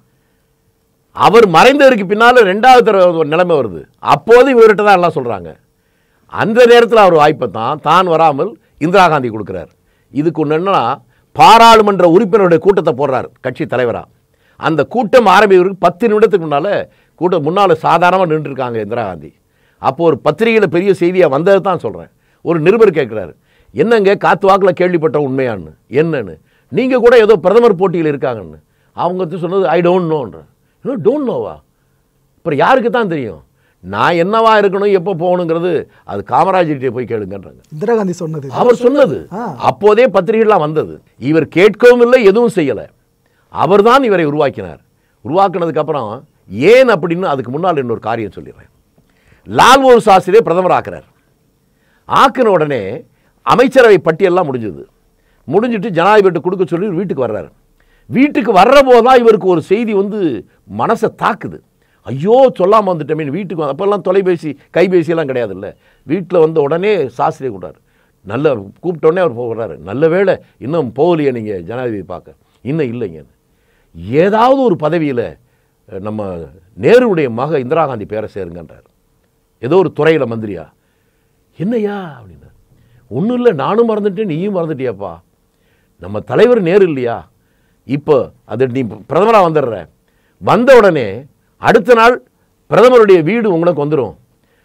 அவர் மறைந்ததற்கு பின்னால் ரெண்டாவது தடவை ஒரு நிலைமை வருது அப்போது இவர்கிட்ட தான் எல்லாம் சொல்கிறாங்க அந்த நேரத்தில் அவர் வாய்ப்பை தான் தான் வராமல் இந்திரா காந்தி கொடுக்குறார் இதுக்கு ஒன்று என்னன்னா பாராளுமன்ற உறுப்பினருடைய கூட்டத்தை போடுறார் கட்சி தலைவராக அந்த கூட்டம் ஆரம்பிக்கிறதுக்கு பத்து நிமிடத்துக்கு முன்னால் கூட்டம் முன்னால் சாதாரணமாக நின்றுருக்காங்க இந்திரா காந்தி அப்போ ஒரு பத்திரிகையில் பெரிய செய்தியாக வந்தது தான் சொல்கிறேன் ஒரு நிருபர் கேட்குறாரு என்னங்க காத்து வாக்கில் கேள்விப்பட்ட உண்மையான்னு என்னன்னு நீங்கள் கூட ஏதோ பிரதமர் போட்டியில் இருக்காங்கன்னு அவங்க வந்து சொன்னது ஐ டோன்ட் நோன்ற இன்னும் டோன்ட் நோவா அப்புறம் யாருக்கு தான் தெரியும் நான் என்னவா இருக்கணும் எப்போ போகணுங்கிறது அது காமராஜர்கிட்ட போய் கேளுங்கன்றாங்க இந்திரா காந்தி சொன்னது அவர் சொன்னது அப்போதே பத்திரிகைலாம் வந்தது இவர் கேட்கவும் இல்லை எதுவும் செய்யலை அவர்தான் இவரை உருவாக்கினார் உருவாக்குனதுக்கு அப்புறம் ஏன் அப்படின்னு அதுக்கு முன்னால் இன்னொரு காரியம் சொல்லிடுறேன் லால்பூர் சாஸ்திரியை பிரதமர் ஆக்குறார் ஆக்கின உடனே அமைச்சரவை பட்டியல்லாம் முடிஞ்சது முடிஞ்சிட்டு ஜனாதிபதி கொடுக்க சொல்லி இவர் வீட்டுக்கு வர்றாரு வீட்டுக்கு வர்ற போதுதான் இவருக்கு ஒரு செய்தி வந்து மனசை தாக்குது ஐயோ சொல்லாமல் வந்துட்டோமே வீட்டுக்கு வந்து அப்போல்லாம் தொலைபேசி கைபேசியெல்லாம் கிடையாதுல்ல வீட்டில் வந்த உடனே சாஸ்திரியை கூட்டார் நல்ல கூப்பிட்ட உடனே அவர் போகிறாரு நல்ல வேளை இன்னும் போகலையே நீங்கள் ஜனாதிபதி பார்க்க இன்னும் இல்லைங்க ஏதாவது ஒரு பதவியில் நம்ம நேருடைய மக இந்திரா காந்தி பேரை சேருங்கன்றார் ஏதோ ஒரு துறையில் மந்திரியா என்னையா அப்படின்னா ஒன்றும் இல்லை நானும் மறந்துட்டேன் நீயும் மறந்துட்டியாப்பா நம்ம தலைவர் நேரு இல்லையா இப்போ அது நீ பிரதமராக வந்துடுற வந்த உடனே அடுத்த நாள் பிரதமருடைய வீடு உங்களுக்கு வந்துடும்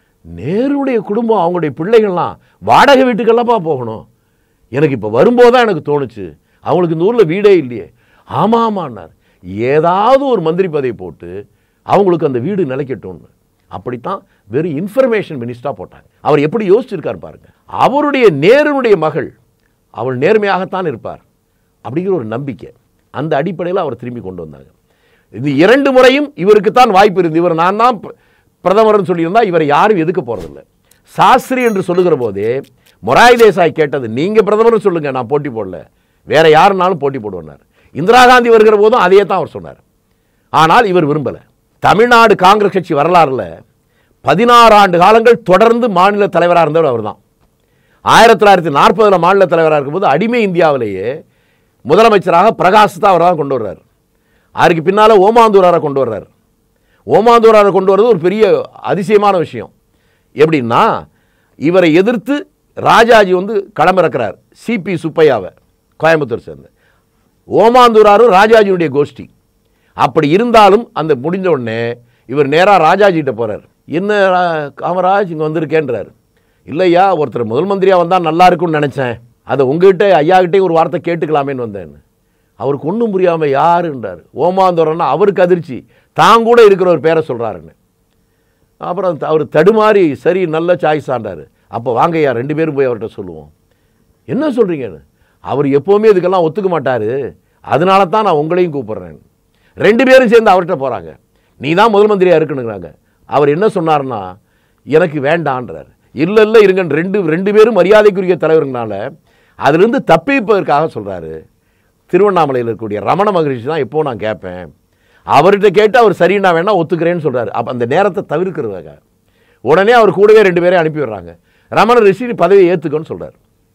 நேருடைய குடும்பம் அவங்களுடைய பிள்ளைகள்லாம் வாடகை வீட்டுக்கெல்லாம்ப்பா போகணும் எனக்கு இப்போ வரும்போது தான் எனக்கு தோணுச்சு அவங்களுக்கு இந்த ஊரில் வீடே இல்லையே ஆமா ஆமான்னார் ஏதாவது ஒரு மந்திரி பதவி போட்டு அவங்களுக்கு அந்த வீடு நிலைக்கட்டும்னு அப்படித்தான் வெறும் இன்ஃபர்மேஷன் மினிஸ்டராக போட்டாங்க அவர் எப்படி யோசிச்சிருக்கார் பாருங்க அவருடைய நேருடைய மகள் அவள் நேர்மையாகத்தான் இருப்பார் அப்படிங்கிற ஒரு நம்பிக்கை அந்த அடிப்படையில் அவர் திரும்பி கொண்டு வந்தாங்க இது இரண்டு முறையும் இவருக்குத்தான் வாய்ப்பு இருந்து இவர் நான் தான் பிர- பிரதமர்னு சொல்லியிருந்தா இவரை யாரும் எதுக்க போறதில்லை சாஸ்திரி என்று சொல்லுகிற போதே மொராய் தேசாய் கேட்டது நீங்க பிரதமர்னு சொல்லுங்க நான் போட்டி போடல வேற யாருனாலும் போட்டி போடுவார் இந்திரா காந்தி வருகிற போதும் அதையே தான் அவர் சொன்னார் ஆனால் இவர் விரும்பல தமிழ்நாடு காங்கிரஸ் கட்சி வரலாறுல பதினாறு ஆண்டு காலங்கள் தொடர்ந்து மாநில தலைவராக இருந்தவர் அவர்தான் ஆயிரத்தி தொள்ளாயிரத்தி நாற்பதில் மாநில தலைவராக இருக்கும்போது அடிமை இந்தியாவிலேயே முதலமைச்சராக பிரகாஷ் தான் அவர் தான் கொண்டு வர்றார் அதுக்கு பின்னால் ஓமாந்தூராரை கொண்டு வர்றார் ஓமாந்தூராரை கொண்டு வர்றது ஒரு பெரிய அதிசயமான விஷயம் எப்படின்னா இவரை எதிர்த்து ராஜாஜி வந்து களமிறக்கிறார் சிபி சுப்பையாவை கோயம்புத்தூர் சேர்ந்த ஓமாந்தூராரும் ராஜாஜியுடைய கோஷ்டி அப்படி இருந்தாலும் அந்த முடிஞ்ச உடனே இவர் நேராக ராஜாஜிகிட்ட போறார் என்ன ரா- காமராஜ் இங்கே வந்திருக்கேன்றார் இல்லையா ஒருத்தர் முதல் மந்திரியாக வந்தால் நல்லா இருக்கும்னு நினச்சேன் அதை உங்ககிட்ட ஐயாகிட்டே ஒரு வார்த்தை கேட்டுக்கலாமேன்னு வந்தேன் அவருக்கு ஒன்றும் புரியாமல் யாருன்றார் ஓமாந்தூரன்னா அவருக்கு அதிர்ச்சி தான் கூட இருக்கிற ஒரு பேரை சொல்கிறாருன்னு அப்புறம் அவர் தடுமாறி சரி நல்ல சாய்ஸ் ஆண்டார் அப்போ வாங்கய்யா ரெண்டு பேரும் போய் அவர்கிட்ட சொல்லுவோம் என்ன சொல்கிறீங்கன்னு அவர் எப்போவுமே இதுக்கெல்லாம் ஒத்துக்க மாட்டார் அதனால தான் நான் உங்களையும் கூப்பிட்றேன் ரெண்டு பேரும் சேர்ந்து அவர்கிட்ட போகிறாங்க நீ தான் முதல் மந்திரியாக இருக்கணுங்கிறாங்க அவர் என்ன சொன்னார்னா எனக்கு வேண்டான்றார் இல்லை இல்லை இருங்கன்னு ரெண்டு ரெண்டு பேரும் மரியாதைக்குரிய தலைவருங்கனால அதிலிருந்து தப்பிப்பதற்காக சொல்கிறாரு திருவண்ணாமலையில் இருக்கக்கூடிய ரமண மகரிஷி தான் எப்போ நான் கேட்பேன் அவர்கிட்ட கேட்டு அவர் சரி நான் வேணா ஒத்துக்கிறேன்னு சொல்றாரு அப்போ அந்த நேரத்தை தவிர்க்கிறதுக்காக உடனே அவர் கூடவே ரெண்டு பேரையும் அனுப்பி விடுறாங்க ரமண ரிஷி நீ பதவியை ஏற்றுக்கோன்னு சொல்றாரு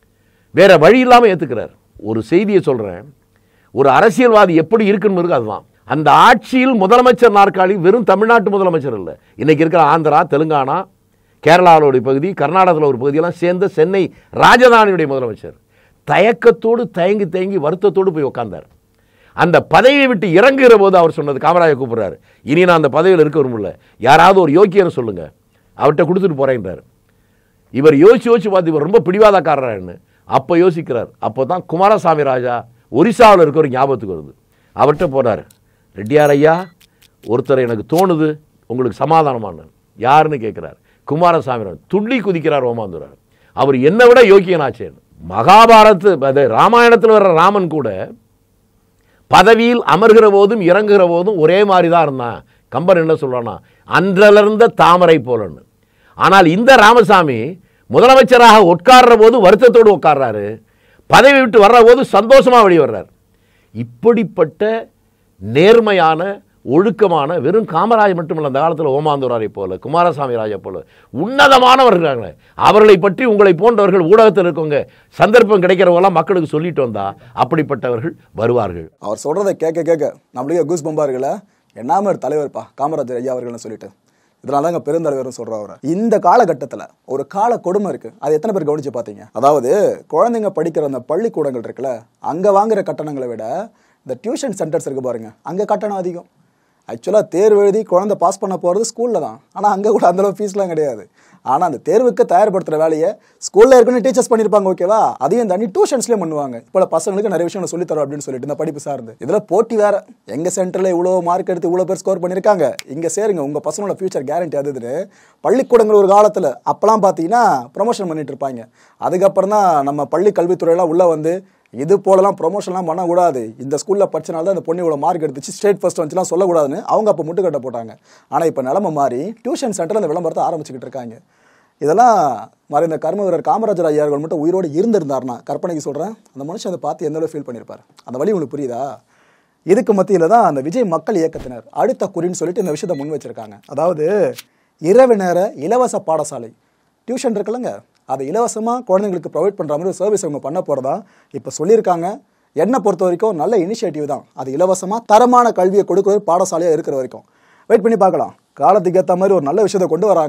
வேற வழி இல்லாமல் ஏற்றுக்கிறார் ஒரு செய்தியை சொல்கிறேன் ஒரு அரசியல்வாதி எப்படி இருக்குன்னு இருக்கு அதுதான் அந்த ஆட்சியில் முதலமைச்சர் நாற்காலி வெறும் தமிழ்நாட்டு முதலமைச்சர் இல்லை இன்னைக்கு இருக்கிற ஆந்திரா தெலுங்கானா கேரளாவுடைய பகுதி கர்நாடகாவில் ஒரு பகுதியெல்லாம் சேர்ந்த சென்னை ராஜதானியுடைய முதலமைச்சர் தயக்கத்தோடு தயங்கி தயங்கி வருத்தத்தோடு போய் உட்கார்ந்தார் அந்த பதவியை விட்டு இறங்குகிற போது அவர் சொன்னது காமராஜர் கூப்பிடுறாரு இனி நான் அந்த பதவியில் இருக்க விரும்பல யாராவது ஒரு யோக்கியரை சொல்லுங்க அவர்கிட்ட கொடுத்துட்டு போறேன்றார் இவர் யோசிச்சு யோசிச்சு பார்த்து இவர் ரொம்ப பிடிவாதக்காரர்னு அப்போ யோசிக்கிறார் அப்போ தான் குமாரசாமி ராஜா ஒரிசாவில் இருக்க ஒரு ஞாபகத்துக்கு வருது அவர்கிட்ட போறார் ரெட்டியார் ஐயா ஒருத்தர் எனக்கு தோணுது உங்களுக்கு சமாதானமான யாருன்னு கேட்குறார் குமாரசாமி ராஜா துள்ளி குதிக்கிறார் ஓமாந்துரார் அவர் என்னை விட யோக்கியனாச்சேன்னு மகாபாரத் அது ராமாயணத்தில் வர்ற ராமன் கூட பதவியில் அமர்கிற போதும் இறங்குகிற போதும் ஒரே மாதிரி தான் இருந்தான் கம்பன் என்ன சொல்றான்னா அன்றலர்ந்த தாமரை போலன்னு ஆனால் இந்த ராமசாமி முதலமைச்சராக உட்கார்ற போது வருத்தத்தோடு உட்கார்றாரு பதவி விட்டு வர்ற போது சந்தோஷமா வெளியே வர்றார் இப்படிப்பட்ட நேர்மையான ஒழுக்கமான வெறும் காமராஜ் மட்டுமல்ல அந்த காலத்தில் ஓமாந்தூராரை போல குமாரசாமி ராஜா போல உன்னதமானவர்கள் இருக்காங்க. அவர்களை பற்றி உங்களை போன்றவர்கள் ஊடகத்தில் இருக்கவங்க சந்தர்ப்பம் கிடைக்கிறவங்களாம் மக்களுக்கு சொல்லிட்டு வந்தா அப்படிப்பட்டவர்கள் வருவார்கள் அவர் சொல்றதை கேட்க கேட்க நம்மளுக்கே கூஸ் பம்பா இருக்குல்ல என்னாம ஒரு தலைவர்ப்பா காமராஜர் ஐயா அவர்கள்னு சொல்லிட்டு இதனால தாங்க பெருந்தலைவர்னு சொல்றோம் அவரை இந்த காலகட்டத்துல ஒரு கால கொடுமை இருக்கு அது எத்தனை பேர் கவனிச்சு பார்த்தீங்க அதாவது குழந்தைங்க படிக்கிற அந்த பள்ளிக்கூடங்கள் இருக்குல்ல அங்க வாங்குற கட்டணங்களை விட இந்த டியூஷன் சென்டர்ஸ் இருக்கு பாருங்க அங்க கட்டணம் அதிகம் ஆக்சுவலாக தேர்வு எழுதி குழந்தை பாஸ் பண்ண போகிறது ஸ்கூலில் தான் ஆனால் அங்கே கூட அந்தளவு ஃபீஸ்லாம் கிடையாது ஆனால் அந்த தேர்வுக்கு தயார்படுத்துகிற வேலையை ஸ்கூலில் ஏற்கனவே டீச்சர்ஸ் பண்ணியிருப்பாங்க ஓகேவா அதையும் தாண்டி டியூஷன்ஸ்லேயும் பண்ணுவாங்க இப்போ பசங்களுக்கு நிறைய விஷயம் சொல்லி தரோம் அப்படின்னு சொல்லிட்டு இந்த படிப்பு சார்ந்து இதில் போட்டி வேற எங்கள் சென்டரில் இவ்வளோ மார்க் எடுத்து இவ்வளோ பேர் ஸ்கோர் பண்ணியிருக்காங்க இங்கே சேருங்க உங்கள் பசங்களோட ஃபியூச்சர் கேரண்டி அது இதுன்னு பள்ளிக்கூடங்கள் ஒரு காலத்தில் அப்போலாம் பார்த்தீங்கன்னா ப்ரொமோஷன் பண்ணிட்டு இருப்பாங்க அதுக்கப்புறம் தான் நம்ம பள்ளி கல்வித்துறையெல்லாம் உள்ளே வந்து இது போலலாம் ப்ரொமோஷன்லாம் பண்ணக்கூடாது இந்த ஸ்கூலில் படிச்சனால தான் இந்த பொண்ணு இவ்வளோ மார்க் எடுத்துச்சு ஸ்டேட் ஃபர்ஸ்ட் வந்துச்சுலாம் சொல்லக்கூடாதுன்னு அவங்க அப்போ முட்டுக்கட்டை போட்டாங்க ஆனால் இப்போ நிலமை மாறி டியூஷன் சென்டரில் அந்த விளம்பரத்தை ஆரம்பிச்சுக்கிட்டு இருக்காங்க இதெல்லாம் மறைந்த கர்ம வீரர் காமராஜர் ஐயா அவர்கள் மட்டும் உயிரோடு இருந்திருந்தாருன்னா கற்பனைக்கு சொல்கிறேன் அந்த மனுஷன் அதை பார்த்து எந்த அளவு ஃபீல் பண்ணியிருப்பார் அந்த வழி உங்களுக்கு புரியுதா இதுக்கு மத்தியில் தான் அந்த விஜய் மக்கள் இயக்கத்தினர் அடுத்த குறின்னு சொல்லிட்டு இந்த விஷயத்தை முன் வச்சிருக்காங்க அதாவது இரவு நேர இலவச பாடசாலை டியூஷன் இருக்குல்லங்க அதை இலவசமாக குழந்தைங்களுக்கு ப்ரொவைட் பண்ணுற மாதிரி ஒரு சர்வீஸ் அவங்க பண்ண போகிறதா இப்போ சொல்லியிருக்காங்க என்னை பொறுத்த வரைக்கும் நல்ல இனிஷியேட்டிவ் தான் அது இலவசமாக தரமான கல்வியை கொடுக்குறது பாடசாலையாக இருக்கிற வரைக்கும் வெயிட் பண்ணி பார்க்கலாம் காலத்துக்கு ஏற்ற மாதிரி ஒரு நல்ல விஷயத்தை கொண்டு வராங்க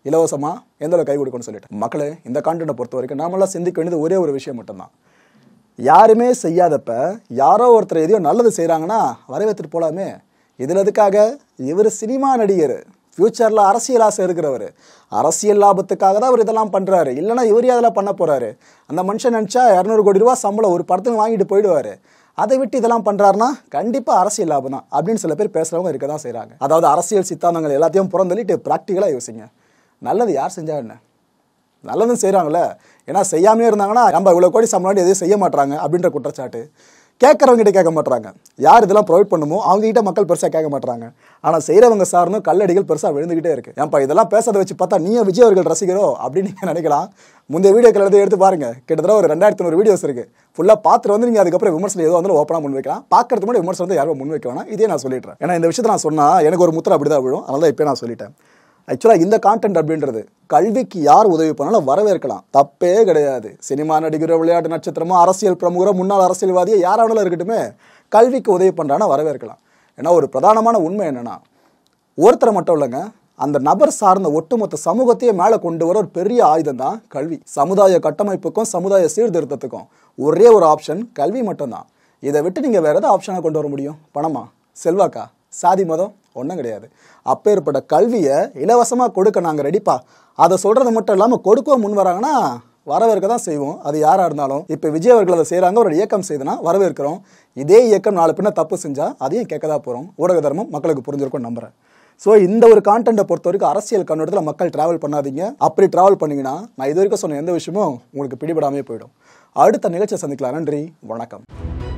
இலவசமாக எந்த அளவுக்கு கை கொடுக்கணும்னு சொல்லிட்டு மக்களே இந்த கான்டென்ட்டை பொறுத்த வரைக்கும் நாமெல்லாம் சிந்திக்க வேண்டியது ஒரே ஒரு விஷயம் மட்டும்தான் யாருமே செய்யாதப்ப யாரோ ஒருத்தர் எதையோ நல்லது செய்கிறாங்கன்னா வரவேற்றுட்டு போலாமே இதில் எதுக்காக இவர் சினிமா நடிகர் ஃப்யூச்சரில் அரசியல் ஆசை இருக்கிறவர் அரசியல் லாபத்துக்காக தான் அவர் இதெல்லாம் பண்ணுறாரு இல்லைன்னா இவர் அதெல்லாம் பண்ண போகிறாரு அந்த மனுஷன் நினச்சா இரநூறு கோடி ரூபா சம்பளம் ஒரு படத்துக்கு வாங்கிட்டு போயிடுவார் அதை விட்டு இதெல்லாம் பண்ணுறாருன்னா கண்டிப்பாக அரசியல் லாபம் தான் அப்படின்னு சில பேர் பேசுகிறவங்க இருக்க தான் செய்கிறாங்க அதாவது அரசியல் சித்தாந்தங்கள் எல்லாத்தையும் புறந்தள்ளிட்டு ப்ராக்டிக்கலாக யோசிங்க நல்லது யார் செஞ்சா என்ன நல்லதும் செய்கிறாங்களே ஏன்னா செய்யாமே இருந்தாங்கன்னா நம்ம இவ்வளோ கோடி சம்பளம் எதையும் செய்ய மாட்டாங்க அப்படின்ற குற்றச்சாட்டு கேட்குறவங்க கிட்ட கேட்க மாட்டாங்க யார் இதெல்லாம் ப்ரொவைட் பண்ணுமோ அவங்க கிட்ட மக்கள் பெருசாக கேட்க மாட்டாங்க ஆனால் செய்கிறவங்க சார்ந்தும் கல்லடிகள் பெருசாக விழுந்துகிட்டே இருக்கு ஏன்ப்பா இதெல்லாம் பேசுறதை வச்சு பார்த்தா நீயே விஜய் அவர்கள் ரசிகரோ அப்படின்னு நீங்கள் நினைக்கலாம் முந்தைய வீடியோக்கள் எடுத்து எடுத்து பாருங்க கிட்டத்தட்ட ஒரு ரெண்டாயிரத்தி நூறு வீடியோஸ் இருக்கு ஃபுல்லாக பார்த்துட்டு வந்து நீங்கள் அதுக்கப்புறம் விமர்சனம் எதுவும் வந்து ஓப்பனாக முன் வைக்கலாம் பார்க்கறதுக்கு முன்னாடி விமர்சனம் வந்து யாரும் முன் வைக்க வேணாம் இதே நான் சொல்லிடுறேன் ஏன்னா இந்த விஷயத்தை நான் சொன்னால் எனக்கு ஒரு முத்திரை அப்படி தான் விழும் அதனால இப்போ நான் சொல்லிட்டேன் ஆக்சுவலாக இந்த கான்டென்ட் அப்படின்றது கல்விக்கு யார் உதவி பண்ணாலும் வரவேற்கலாம் தப்பே கிடையாது சினிமா நடிகரோ விளையாட்டு நட்சத்திரமோ அரசியல் பிரமுகரோ முன்னாள் அரசியல்வாதியோ யாரானாலும் இருக்கட்டுமே கல்விக்கு உதவி பண்ணுறான்னா வரவேற்கலாம் ஏன்னா ஒரு பிரதானமான உண்மை என்னன்னா ஒருத்தரை மட்டும் இல்லைங்க அந்த நபர் சார்ந்த ஒட்டுமொத்த சமூகத்தையே மேலே கொண்டு வர ஒரு பெரிய ஆயுதம் தான் கல்வி சமுதாய கட்டமைப்புக்கும் சமுதாய சீர்திருத்தத்துக்கும் ஒரே ஒரு ஆப்ஷன் கல்வி மட்டும்தான் இதை விட்டு நீங்கள் வேற எதாவது ஆப்ஷனாக கொண்டு வர முடியும் பணமா செல்வாக்கா சாதி மதம் ஒன்றும் கிடையாது அப்பேற்பட்ட கல்வியை இலவசமாக கொடுக்க நாங்கள் ரெடிப்பா அதை சொல்கிறது மட்டும் இல்லாமல் கொடுக்கவும் முன் வராங்கன்னா வரவேற்க தான் செய்வோம் அது யாராக இருந்தாலும் இப்போ விஜய் அவர்கள் அதை செய்கிறாங்க ஒரு இயக்கம் செய்தனா வரவேற்கிறோம் இதே இயக்கம் நாலு பின்ன தப்பு செஞ்சால் அதையும் கேட்க தான் போகிறோம் ஊடக தர்மம் மக்களுக்கு புரிஞ்சிருக்கும் நம்புறேன் ஸோ இந்த ஒரு கான்டென்ட்டை பொறுத்த வரைக்கும் அரசியல் கண்ணோட்டத்தில் மக்கள் டிராவல் பண்ணாதீங்க அப்படி டிராவல் பண்ணீங்கன்னா நான் இது வரைக்கும் சொன்ன எந்த விஷயமும் உங்களுக்கு பிடிபடாமே போயிடும் அடுத்த நிகழ்ச்சியை சந்திக்கலாம் நன்றி வணக்கம்